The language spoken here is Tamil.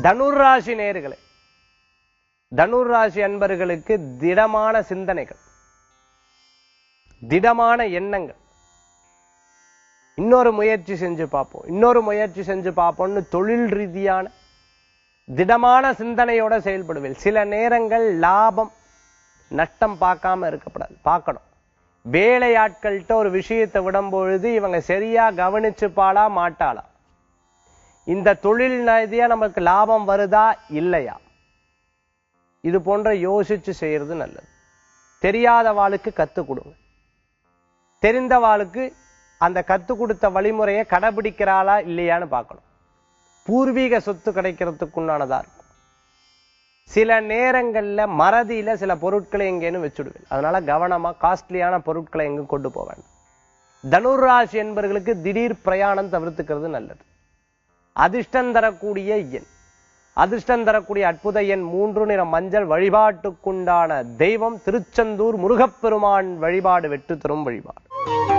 தனுர் ராசி நேர்களே தனுர் ராசி அன்பர்களுக்கு திடமான சிந்தனைகள் திடமான எண்ணங்கள் இன்னொரு முயற்சி செஞ்சு பார்ப்போம் இன்னொரு முயற்சி செஞ்சு பார்ப்போம்னு தொழில் ரீதியான திடமான சிந்தனையோட செயல்படுவேன் சில நேரங்கள் லாபம் நஷ்டம் பார்க்காம இருக்கப்படாது பார்க்கணும் வேலையாட்கள்கிட்ட ஒரு விஷயத்தை விடும்பொழுது இவங்க சரியா கவனிச்சுப்பாளா மாட்டாளா இந்த தொழில் ரீதியா நமக்கு லாபம் வருதா இல்லையா இது போன்ற யோசிச்சு செய்யறது நல்லது தெரியாதவாளுக்கு கத்துக் கொடுங்க தெரிந்தவாளுக்கு அந்த கத்து கொடுத்த வழிமுறையை கடைபிடிக்கிறாளா இல்லையான்னு பார்க்கணும் பூர்வீக சொத்து கிடைக்கிறதுக்கு உண்டானதா இருக்கும் சில நேரங்கள்ல மறதியில சில பொருட்களை எங்கேன்னு வச்சுடுவேன் அதனால கவனமா காஸ்ட்லியான பொருட்களை எங்கும் கொண்டு போக வேண்டாம் தனுர் ராசி என்பவர்களுக்கு திடீர் பிரயாணம் தவிர்த்துக்கிறது நல்லது அதிர்ஷ்டம் தரக்கூடிய எண் அதிர்ஷ்டம் தரக்கூடிய அற்புத எண் மூன்று நிற மஞ்சள் வழிபாட்டுக்குண்டான தெய்வம் திருச்செந்தூர் முருகப்பெருமான் வழிபாடு வெற்றி தரும் வழிபாடு